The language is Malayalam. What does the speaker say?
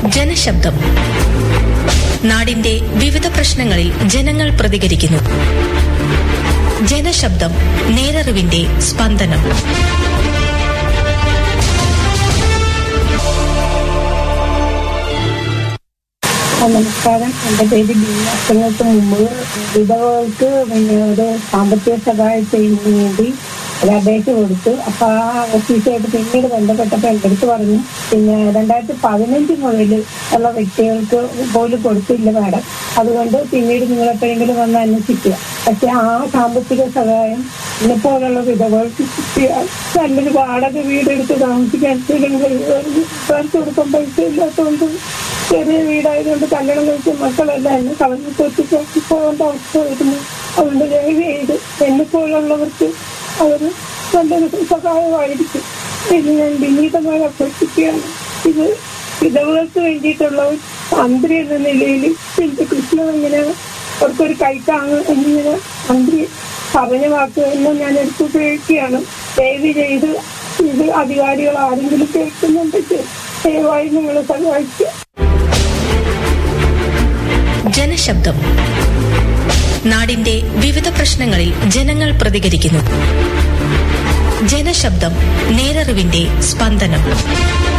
ജനശബ്ദം നാടിന്റെ വിവിധ പ്രശ്നങ്ങളിൽ ജനങ്ങൾ പ്രതികരിക്കുന്നു ജനശബ്ദം നേരറിവിന്റെ സ്പന്ദനം ആ, നമസ്കാരം എന്റെ പേര് ബി വർഷങ്ങൾക്ക് മുമ്പ് വിധവകൾക്ക് പിന്നെ ഒരു സാമ്പത്തിക സഹായം ചെയ്യുന്നതിന് വേണ്ടി ഒരു അപേക്ഷ കൊടുത്തു അപ്പൊ ആ ഓഫീസായിട്ട് പിന്നീട് ബന്ധപ്പെട്ടപ്പോ എന്റെ അടുത്ത് പറഞ്ഞു പിന്നെ രണ്ടായിരത്തി പതിനഞ്ച് മുതൽ ഉള്ള വ്യക്തികൾക്ക് പോലും കൊടുത്തില്ല മാഡം അതുകൊണ്ട് പിന്നീട് നിങ്ങൾ എപ്പോഴെങ്കിലും വന്ന് അന്വേഷിക്കുക പക്ഷെ ആ സാമ്പത്തിക സഹായം ഇന്നെപ്പോലുള്ള വിധവകൾക്ക് കിട്ടിയാൽ നല്ലൊരു വാടക വീടെടുത്ത് താമസിക്കാൻ ചേർത്ത് കൊടുക്കാൻ പൈസ ഇല്ലാത്തതുകൊണ്ട് ചെറിയ വീടായതുകൊണ്ട് കല്യാണം കഴിച്ച മക്കളെല്ലാം എന്നെ കളഞ്ഞു കൊത്തിക്കാക്കി പോകേണ്ട അവസ്ഥ വരുന്നു അതുകൊണ്ട് ദയവ് ചെയ്ത് എന്നെ പോലുള്ളവർക്ക് അവർ നല്ലൊരു സഹായമായിരിക്കും ഇത് ഞാൻ വിനീതമായി അഭ്യർത്ഥിക്കുകയാണ് ഇത് വിധവകൾക്ക് വേണ്ടിയിട്ടുള്ള ഒരു മന്ത്രി എന്ന നിലയിൽ എന്റെ കൃഷ്ണ ഇങ്ങനെ അവർക്കൊരു കൈത്താങ് എന്നിങ്ങനെ മന്ത്രി പറഞ്ഞ വാക്കുകളെല്ലാം ഞാൻ എടുത്ത് ഉപയോഗിക്കുകയാണ് ദയവ് ചെയ്ത് ഇത് അധികാരികൾ ആരെങ്കിലും കേൾക്കുന്നുണ്ടെങ്കിൽ ദയവായി നിങ്ങളെ സഹായിക്കുക ജനശബ്ദം നാടിന്റെ വിവിധ പ്രശ്നങ്ങളിൽ ജനങ്ങൾ പ്രതികരിക്കുന്നു ജനശബ്ദം നേരറിവിന്റെ സ്പന്ദനം